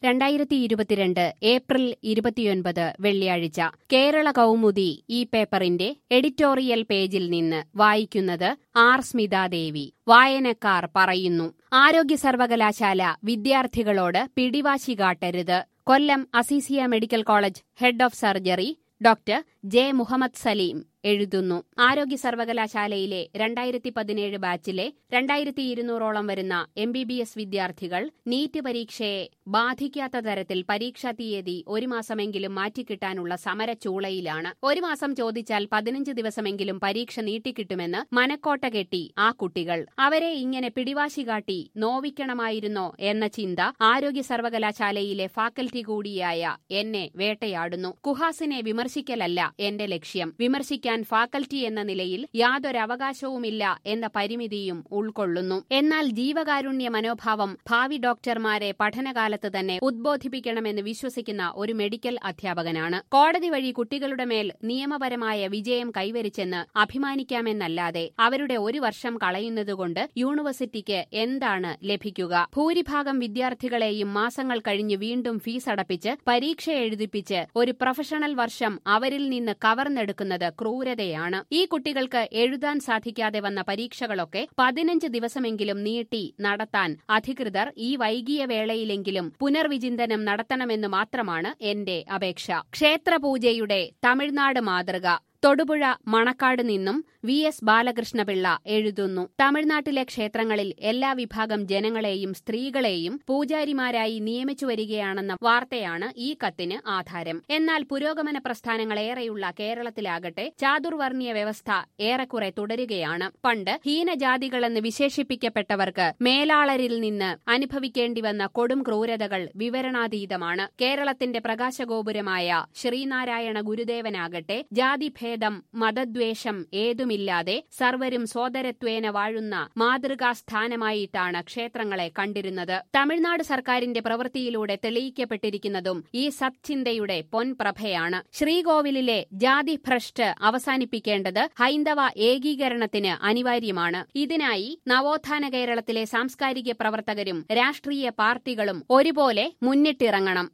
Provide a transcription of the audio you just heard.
രണ്ടായിരത്തി ഇരുപത്തിരണ്ട് ഏപ്രിൽ ഇരുപത്തിയൊൻപത് വെള്ളിയാഴ്ച കേരള കൗമുദി ഈ പേപ്പറിന്റെ എഡിറ്റോറിയൽ പേജിൽ നിന്ന് വായിക്കുന്നത് ആർ സ്മിതാദേവി വായനക്കാർ പറയുന്നു ആരോഗ്യ സർവകലാശാല വിദ്യാർത്ഥികളോട് പിടിവാശി കാട്ടരുത് Kollam Azeezia medical college head of surgery doctor J Muhammad Saleem എഴുതുന്നു ആരോഗ്യ സർവകലാശാലയിലെ രണ്ടായിരത്തി പതിനേഴ് ബാച്ചിലെ രണ്ടായിരത്തി ഇരുന്നൂറോളം വരുന്ന എം ബി ബി എസ് വിദ്യാർത്ഥികൾ നീറ്റ് പരീക്ഷയെ ബാധിക്കാത്ത തരത്തിൽ പരീക്ഷാ തീയതി ഒരു മാസമെങ്കിലും മാറ്റിക്കിട്ടാനുള്ള സമരച്ചൂളയിലാണ് ഒരു മാസം ചോദിച്ചാൽ പതിനഞ്ച് ദിവസമെങ്കിലും പരീക്ഷ നീട്ടിക്കിട്ടുമെന്ന് മനക്കോട്ട കെട്ടി ആ കുട്ടികൾ അവരെ ഇങ്ങനെ പിടിവാശി കാട്ടി നോവിക്കണമായിരുന്നോ എന്ന ചിന്ത ആരോഗ്യ സർവകലാശാലയിലെ ഫാക്കൽറ്റി കൂടിയായ എന്നെ വേട്ടയാടുന്നു കുഹാസിനെ വിമർശിക്കലല്ല എന്റെ ലക്ഷ്യം വിമർശിക്കാൻ ഫാക്കൽറ്റി എന്ന നിലയിൽ യാതൊരവകാശവുമില്ല എന്ന പരിമിതിയും ഉൾക്കൊള്ളുന്നു എന്നാൽ ജീവകാരുണ്യ മനോഭാവം ഭാവി ഡോക്ടർമാരെ പഠനകാലത്ത് തന്നെ ഉദ്ബോധിപ്പിക്കണമെന്ന് വിശ്വസിക്കുന്ന ഒരു മെഡിക്കൽ അധ്യാപകനാണ് കോടതി വഴി കുട്ടികളുടെ മേൽ നിയമപരമായ വിജയം കൈവരിച്ചെന്ന് അഭിമാനിക്കാമെന്നല്ലാതെ അവരുടെ ഒരു വർഷം കളയുന്നതുകൊണ്ട് യൂണിവേഴ്സിറ്റിക്ക് എന്താണ് ലഭിക്കുക ഭൂരിഭാഗം വിദ്യാർത്ഥികളെയും മാസങ്ങൾ കഴിഞ്ഞ് വീണ്ടും ഫീസ് അടപ്പിച്ച് പരീക്ഷ എഴുതിപ്പിച്ച് ഒരു പ്രൊഫഷണൽ വർഷം അവരിൽ നിന്ന് കവർന്നെടുക്കുന്നത് ക്രൂരതയാണ് ഈ കുട്ടികൾക്ക് എഴുതാൻ സാധിക്കാതെ വന്ന പരീക്ഷകളൊക്കെ പതിനഞ്ച് ദിവസമെങ്കിലും നീട്ടി നടത്താൻ അധികൃതർ ഈ വൈകിയ വേളയിലെങ്കിലും പുനർവിചിന്തനം നടത്തണമെന്ന് മാത്രമാണ് എന്റെ അപേക്ഷ ക്ഷേത്രപൂജയുടെ തമിഴ്നാട് മാതൃക തൊടുപുഴ മണക്കാട് നിന്നും വി എസ് ബാലകൃഷ്ണപിള്ള എഴുതുന്നു തമിഴ്നാട്ടിലെ ക്ഷേത്രങ്ങളിൽ എല്ലാ വിഭാഗം ജനങ്ങളെയും സ്ത്രീകളെയും പൂജാരിമാരായി നിയമിച്ചു വരികയാണെന്ന വാർത്തയാണ് ഈ കത്തിന് ആധാരം എന്നാൽ പുരോഗമന പ്രസ്ഥാനങ്ങളേറെയുള്ള കേരളത്തിലാകട്ടെ ചാതുർവർണ്ണീയ വ്യവസ്ഥ ഏറെക്കുറെ തുടരുകയാണ് പണ്ട് ഹീനജാതികളെന്ന് വിശേഷിപ്പിക്കപ്പെട്ടവർക്ക് മേലാളരിൽ നിന്ന് അനുഭവിക്കേണ്ടി വന്ന കൊടും ക്രൂരതകൾ വിവരണാതീതമാണ് കേരളത്തിന്റെ പ്രകാശഗോപുരമായ ശ്രീനാരായണ ഗുരുദേവനാകട്ടെ ജാതിഭേദം മതദ്വേഷം ഏതുമില്ലാതെ സർവരും സോദരത്വേന വാഴുന്ന മാതൃകാസ്ഥാനമായിട്ടാണ് ക്ഷേത്രങ്ങളെ കണ്ടിരുന്നത് തമിഴ്നാട് സർക്കാരിന്റെ പ്രവൃത്തിയിലൂടെ തെളിയിക്കപ്പെട്ടിരിക്കുന്നതും ഈ സത്ചിന്തയുടെ പൊൻപ്രഭയാണ് ശ്രീകോവിലിലെ ജാതിഭ്രഷ്ട് അവസാനിപ്പിക്കേണ്ടത് ഹൈന്ദവ ഏകീകരണത്തിന് അനിവാര്യമാണ് ഇതിനായി നവോത്ഥാന കേരളത്തിലെ സാംസ്കാരിക പ്രവർത്തകരും രാഷ്ട്രീയ പാർട്ടികളും ഒരുപോലെ മുന്നിട്ടിറങ്ങണം